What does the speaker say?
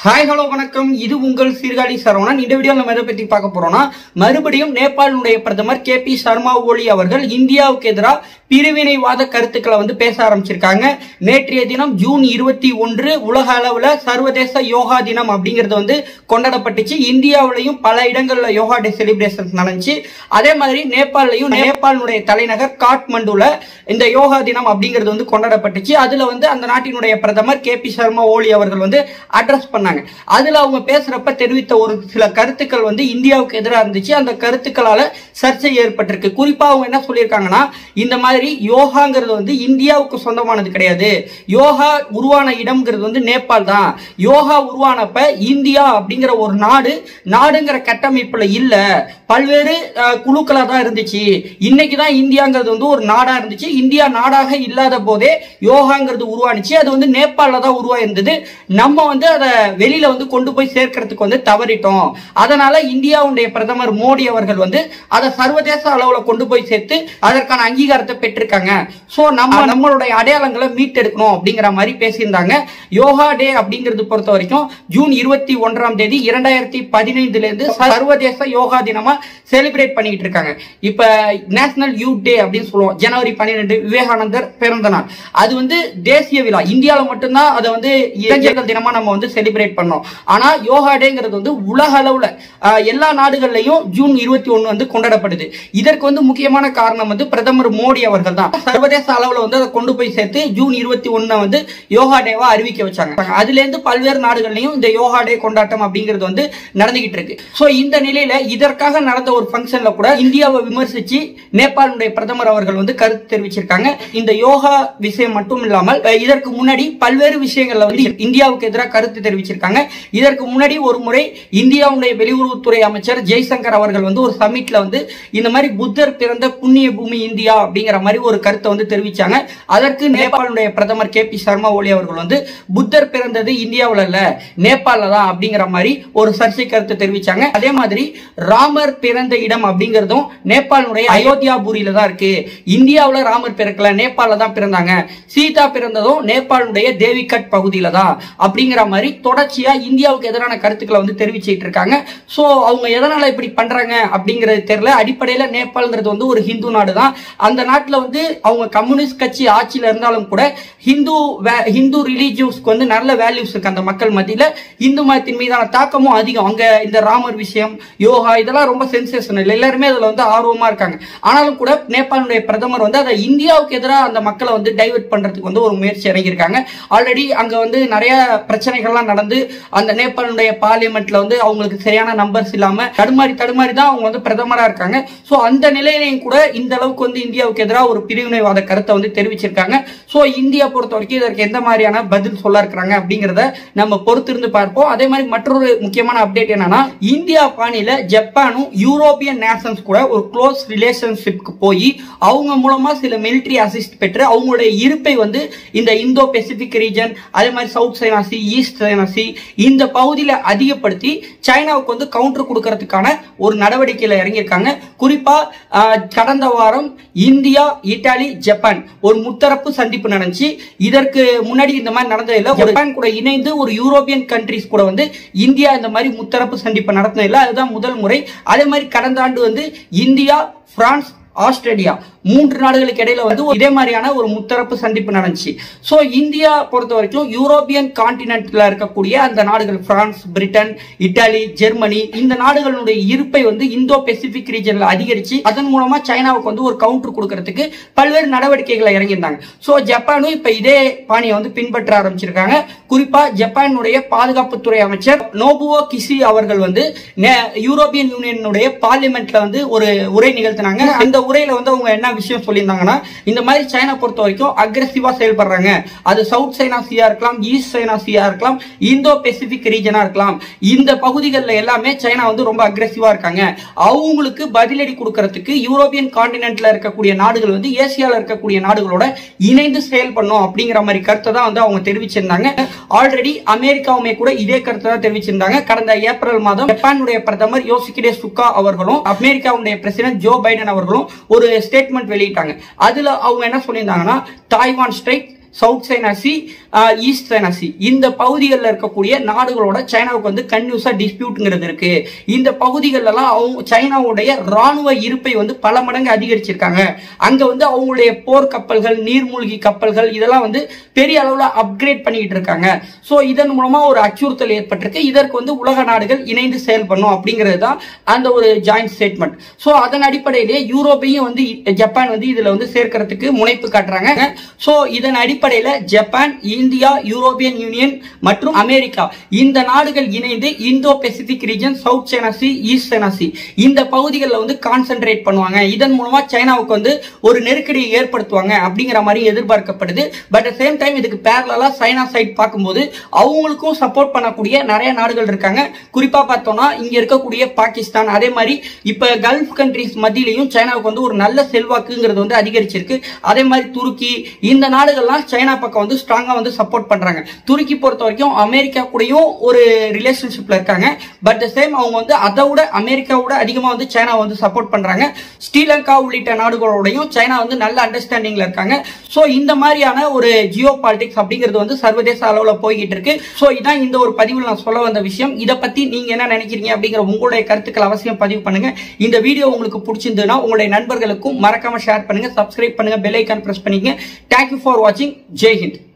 hi hello வணக்கம் இது உங்கள் சீர்காழி சரவணன் இந்த வீடியோ நம்ம எதை பத்தி பார்க்க போறோம்னா மறுபடியும் நேபாளினுடைய பிரதமர் கே பி சர்மா ஓலி அவர்கள் இந்தியாவுக்கு எதிராக பிரிவினைவாத கருத்துக்களை வந்து பேச ஆரம்பிச்சிருக்காங்க நேற்றைய தினம் ஜூன் இருபத்தி ஒன்று உலக அளவுல சர்வதேச யோகா தினம் அப்படிங்கிறது வந்து கொண்டாடப்பட்டுச்சு இந்தியாவிலையும் பல இடங்கள்ல யோகா டே செலிப்ரேஷன்ஸ் நடந்துச்சு அதே மாதிரி நேபாளிலையும் நேபாளினுடைய தலைநகர் காட்மண்டுல இந்த யோகா தினம் அப்படிங்கிறது வந்து கொண்டாடப்பட்டுச்சு அதுல வந்து அந்த நாட்டினுடைய பிரதமர் கே பி சர்மா ஓலி அவர்கள் வந்து அட்ரஸ் பண்ணாங்க அதுல அவங்க பேசுறப்ப தெரிவித்த ஒரு சில கருத்துக்கள் வந்து இந்தியாவுக்கு எதிராக இருந்துச்சு அந்த கருத்துக்களால சர்ச்சை ஏற்பட்டிருக்கு குறிப்பா அவங்க என்ன சொல்லியிருக்காங்கன்னா இந்த மாதிரி யோகாங்கிறது வந்து இந்தியாவுக்கு சொந்தமானது கிடையாது யோகா உருவான இடம்ங்கிறது வந்து நேபாள் தான் யோகா உருவானப்ப இந்தியா அப்படிங்கிற ஒரு நாடு நாடுங்கிற கட்டமைப்புல இல்ல பல்வேறு அஹ், குழுக்களா தான் இருந்துச்சு இன்னைக்கு தான் இந்தியாங்கிறது வந்து ஒரு நாடா இருந்துச்சு இந்தியா நாடாக இல்லாத போதே யோகாங்கிறது உருவானுச்சு அது வந்து நேபாளில் தான் உருவாயிருந்தது நம்ம வந்து அதை வெளியில வந்து கொண்டு போய் சேர்க்கறதுக்கு வந்து தவறிட்டோம் அதனால இந்தியாவுடைய பிரதமர் மோடி அவர்கள் வந்து அதை சர்வதேச அளவுல கொண்டு போய் சேர்த்து அதற்கான அங்கீகாரத்தை பெற்றிருக்காங்க சோ நம்ம நம்மளுடைய அடையாளங்களை மீட்டெடுக்கணும் அப்படிங்கிற மாதிரி பேசியிருந்தாங்க யோகா டே அப்படிங்கிறது பொறுத்த வரைக்கும் ஜூன் இருபத்தி ஒன்றாம் தேதி இரண்டாயிரத்தி பதினைந்துல இருந்து சர்வதேச யோகா தினமா செலிப்ரேட் பண்ணிட்டு இருக்காங்க இப்ப நேஷனல் யூத் டே அப்படின்னு சொல்லுவோம் ஜனவரி பன்னிரெண்டு விவேகானந்தர் பிறந்த நாள் அது வந்து தேசிய விழா இந்தியாவில் மட்டும்தான் அதை வந்து இளைஞர்கள் தினமா நம்ம வந்து செலிப்ரேட் பண்ணோம் ஆனா யோகா டேங்கிறது வந்து உலக அளவுல ஆஹ், எல்லா நாடுகள்லயும் ஜூன் இருபத்தி ஒன்னு வந்து கொண்டாடப்படுது இதற்கு வந்து முக்கியமான காரணம் வந்து பிரதமர் மோடி அவர்கள் தான் சர்வதேச அளவுல வந்து அதை கொண்டு போய் சேர்த்து ஜூன் இருபத்தி ஒன்னு வந்து யோகா டேவா அறிவிக்க வச்சாங்க அதுல இருந்து பல்வேறு நாடுகள்லயும் இந்த யோகா டே கொண்டாட்டம் அப்படிங்கிறது வந்து நடந்துகிட்டு இருக்கு சோ இந்த நிலையில இதற்காக நடந்த ஒரு ஃபங்க்ஷன்ல கூட இந்தியாவை விமர்சிச்சு நேபாளுடைய பிரதமர் அவர்கள் வந்து கருத்து தெரிவிச்சிருக்காங்க இந்த யோகா விஷயம் மட்டும் இல்லாமல் அஹ், இதற்கு முன்னாடி பல்வேறு விஷயங்கள்ல வந்து இந்தியாவுக்கு எதிராக கருத்து தெரிவிச்சிருக்காங்க இதற்கு முன்னாடி ஒரு முறை இந்தியாவுடைய வெளியுறவுத்துறை அமைச்சர் ஜெய்சங்கர் அவர்கள் வந்து ஒரு சமிட்ல வந்து இந்த மாதிரி புத்தர் பிறந்த புண்ணிய பூமி இந்தியா அப்படிங்கிற மாதிரி ஒரு கருத்தை வந்து தெரிவிச்சாங்க அதற்கு நேபாளுடைய பிரதமர் கே பி சர்மா ஒலி அவர்கள் வந்து புத்தர் பிறந்தது இந்தியாவுல இல்ல நேபாளில தான் அப்படிங்கிற மாதிரி ஒரு சர்ச்சை கருத்து தெரிவிச்சாங்க அதே மாதிரி ராமர் பிறந்த இடம் அப்படிங்கிறதும் நேபாளுடைய அயோத்தியாபுரியில தான் இருக்கு இந்தியாவுல ராமர் பிறக்கல நேபாளில தான் பிறந்தாங்க சீதா பிறந்ததும் நேபாளுடைய தேவிகட் பகுதியில தான் அப்படிங்கிற மாதிரி தொடர்ச்சியா இந்தியாவுக்கு எதிரான கருத்துக்களை வந்து தெரிவிச்சிட்டு இருக்காங்க சோ அவங்க எதனால இப்படி பண்றாங்க அப்படிங்கிறது தெரியல அடிப்படையில நேபாள்ங்கிறது வந்து ஒரு ஹிந்து நாடு தான் அந்த நாட்டுல வந்து அவங்க கம்யூனிஸ்ட் கட்சி ஆட்சியில இருந்தாலும் கூட ஹிந்து வே- ஹிந்து ரிலீஜியஸ்க்கு வந்து நல்ல வேல்யூஸ் இருக்கு அந்த மக்கள் மத்தியில இந்து மதத்தின் மீதான தாக்கமும் அதிகம் அங்க இந்த ராமர் விஷயம் யோகா இதெல்லாம் ரொம்ப சென்சேஷனல் எல்லாருமே அதுல வந்து ஆர்வமா இருக்காங்க ஆனாலும் கூட நேபாளுடைய பிரதமர் வந்து அதை இந்தியாவுக்கு எதிராக அந்த மக்களை வந்து டைவர்ட் பண்றதுக்கு வந்து ஒரு முயற்சி இறங்கியிருக்காங்க ஆல்ரெடி அங்க வந்து நிறைய பிரச்சனைகள்லாம் நடந்து அந்த நேபாளுடைய பார்லிமெண்ட்ல வந்து அவங்களுக்கு சரியான நம்பர்ஸ் இல்லாம தடுமாறி தடுமாறி தான் அவங்க வந்து பிரதமரா இருக்காங்க சோ அந்த நிலையிலையும் கூட இந்த அளவுக்கு வந்து இந்தியாவுக்கு எதிராக ஒரு பிரிவினைவாத கருத்தை வந்து தெரிவிச்சிருக்காங்க சோ இந்தியா பொறுத்த வரைக்கும் இதற்கு எந்த மாதிரியான பதில் சொல்ல இருக்கிறாங்க அப்படிங்கறத நம்ம பொறுத்திருந்து பார்ப்போம் அதே மாதிரி மற்றொரு முக்கியமான அப்டேட் என்னன்னா இந்தியா பாணியில ஜப்பானும் யூரோப்பியன் நேஷன்ஸ் கூட ஒரு க்ளோஸ் ரிலேஷன்ஷிப்க்கு போய் அவங்க மூலமா சில மிலிட்டரி அசிஸ்ட் பெற்று அவங்களுடைய இருப்பை வந்து இந்த இந்தோ பெசிபிக் ரீஜன் அதே மாதிரி south China sea east China sea இந்த பகுதியில அதிகப்படுத்தி சைனாவுக்கு வந்து கவுண்டர் கொடுக்கறதுக்கான ஒரு நடவடிக்கையில இறங்கியிருக்காங்க குறிப்பா ஆஹ், கடந்த வாரம் இந்தியா இத்தாலி ஜப்பான் ஒரு முத்தரப்பு சந்திப்பு நடந்துச்சு இதற்கு முன்னாடி இந்த மாதிரி நடந்ததில்லை ஜப்பான் கூட இணைந்து ஒரு யூரோப்பியன் கண்ட்ரிஸ் கூட வந்து இந்தியா இந்த மாதிரி முத்தரப்பு சந்திப்பு நடத்தினதில்லை அதுதான் முதல் முறை அதே மாதிரி கடந்த ஆண்டு வந்து இந்தியா பிரான்ஸ் ஆஸ்திரேலியா மூன்று நாடுகளுக்கு இடையில வந்து ஒரு இதே மாதிரியான ஒரு முத்தரப்பு சந்திப்பு நடந்துச்சு சோ இந்தியா பொறுத்த வரைக்கும் யூரோப்பியன் கான்டினென்ட்ல இருக்கக்கூடிய அந்த நாடுகள் பிரான்ஸ் பிரிட்டன் இத்தாலி ஜெர்மனி இந்த நாடுகளுடைய இருப்பை வந்து இந்தோ பெசிபிக் ரீஜன்ல அதிகரிச்சு அதன் மூலமா சைனாவுக்கு வந்து ஒரு கவுண்டர் கொடுக்கறதுக்கு பல்வேறு நடவடிக்கைகளை இறங்கியிருந்தாங்க சோ ஜப்பானும் இப்ப இதே பாணியை வந்து பின்பற்ற ஆரம்பிச்சிருக்காங்க குறிப்பா ஜப்பானுடைய பாதுகாப்புத்துறை அமைச்சர் நோபுவோ கிசி அவர்கள் வந்து நே- யூரோப்பியன் யூனியனுடைய பார்லிமெண்ட்ல வந்து ஒரு உரை நிகழ்த்தினாங்க அந்த உரையில வந்து அவங்க என்ன விஷயம் சொல்லியிருந்தாங்கன்னா இந்த மாதிரி சைனா பொறுத்த வரைக்கும் அக்ரெசிவா செயல்படுறாங்க அது சவுத் சைனா சியா இருக்கலாம் ஈஸ்ட் சைனா சியா இருக்கலாம் இந்தோ பெசிபிக் ரீஜனா இருக்கலாம் இந்த பகுதிகளில் எல்லாமே சைனா வந்து ரொம்ப அக்ரெசிவா இருக்காங்க அவங்களுக்கு பதிலடி கொடுக்கறதுக்கு யூரோப்பியன் கான்டினென்ட்ல இருக்கக்கூடிய நாடுகள் வந்து ஏசியால இருக்கக்கூடிய நாடுகளோட இணைந்து செயல்படணும் அப்படிங்கிற மாதிரி கருத்தை தான் வந்து அவங்க தெரிவிச்சிருந்தாங்க ஆல்ரெடி அமெரிக்காவுமே கூட இதே கருத்தை தான் தெரிவிச்சிருந்தாங்க கடந்த ஏப்ரல் மாதம் ஜப்பானுடைய பிரதமர் யோசிக்கிடே சுக்கா அவர்களும் அமெரிக்காவுடைய பிரசிடென்ட் ஜோ பைடன் அவர்களும் ஒரு ஸ்டேட்மெண்ட் வெளியிட்டாங்க அதுல அவங்க என்ன சொல்லியிருந்தாங்கன்னா Taiwan strait south China sea east China sea இந்த பகுதிகளில் இருக்கக்கூடிய நாடுகளோட சைனாவுக்கு வந்து கன்யூஸா டிஸ்பியூட்ங்கிறது இருக்கு இந்த பகுதிகளெல்லாம் அவங்க சைனாவுடைய ராணுவ இருப்பை வந்து பல மடங்கு அதிகரிச்சிருக்காங்க அங்க வந்து அவங்களுடைய போர் கப்பல்கள் நீர்மூழ்கி கப்பல்கள் இதெல்லாம் வந்து பெரிய அளவுல அப்கிரேட் பண்ணிக்கிட்டு இருக்காங்க ஸோ இதன் மூலமா ஒரு அச்சுறுத்தல் ஏற்பட்டிருக்கு இதற்கு வந்து உலக நாடுகள் இணைந்து செயல்படணும் அப்படிங்கிறது தான் அந்த ஒரு ஜாயிண்ட் ஸ்டேட்மெண்ட் ஸோ அதன் அடிப்படையிலே யூரோப்பையும் வந்து ஜப்பான் வந்து இதுல வந்து சேர்க்கறதுக்கு முனைப்பு காட்டுறாங்க ஸோ இதன் அடிப்படையில ஜப்பான் இந்தியா யூரோப்பியன் யூனியன் மற்றும் அமெரிக்கா இந்த நாடுகள் இணைந்து Indo Pacific region south China sea east China sea இந்த பகுதிகளில் வந்து கான்சென்ட்ரேட் பண்ணுவாங்க இதன் மூலமா சைனாவுக்கு வந்து ஒரு நெருக்கடியை ஏற்படுத்துவாங்க அப்படிங்கிற மாதிரி எதிர்பார்க்கப்படுது பட் அட் சேம் டைம் இதுக்கு பேரலா சைனா சைட் பார்க்கும்போது அவங்களுக்கும் சப்போர்ட் பண்ணக்கூடிய நிறைய நாடுகள் இருக்காங்க குறிப்பா பார்த்தோம்னா இங்க இருக்கக்கூடிய பாகிஸ்தான் அதே மாதிரி இப்ப கல்ஃப் கண்ட்ரிஸ் மத்தியிலையும் சைனாவுக்கு வந்து ஒரு நல்ல செல்வாக்குங்கிறது வந்து அதிகரிச்சிருக்கு அதே மாதிரி துருக்கி இந்த நாடுகள்லாம் சைனா பக்கம் வந்து ஸ்ட்ராங்கா வந்து சப்போர்ட் பண்றாங்க துருக்கி பொறுத்த வரைக்கும் அமெரிக்கா கூடயும் ஒரு ரிலேஷன்ஷிப்ல இருக்காங்க பட் சேம் அவங்க வந்து அதை விட அமெரிக்காவோட அதிகமா வந்து சைனா வந்து சப்போர்ட் பண்றாங்க ஸ்ரீலங்கா உள்ளிட்ட நாடுகளோடையும் சைனா வந்து நல்ல அண்டர்ஸ்டாண்டிங்ல இருக்காங்க சோ இந்த மாதிரியான ஒரு ஜியோ பாலிடிக்ஸ் அப்படிங்கிறது வந்து சர்வதேச அளவுல போய்கிட்டு இருக்கு சோ இதான் இந்த ஒரு பதிவில் நான் சொல்ல வந்த விஷயம் இதை பத்தி நீங்க என்ன நினைக்கிறீங்க அப்படிங்கிற உங்களுடைய கருத்துக்கள் அவசியம் பதிவு பண்ணுங்க இந்த வீடியோ உங்களுக்கு பிடிச்சிருந்ததுன்னா உங்களுடைய நண்பர்களுக்கும் மறக்காம ஷேர் பண்ணுங்க சப்ஸ்கிரைப் பண்ணுங்க பெல் ஐக்கான் பிரஸ் பண்ணிக்கங்க தேங்க்யூ ஃபார் வாட்சிங் ஜெய் ஹிந்த்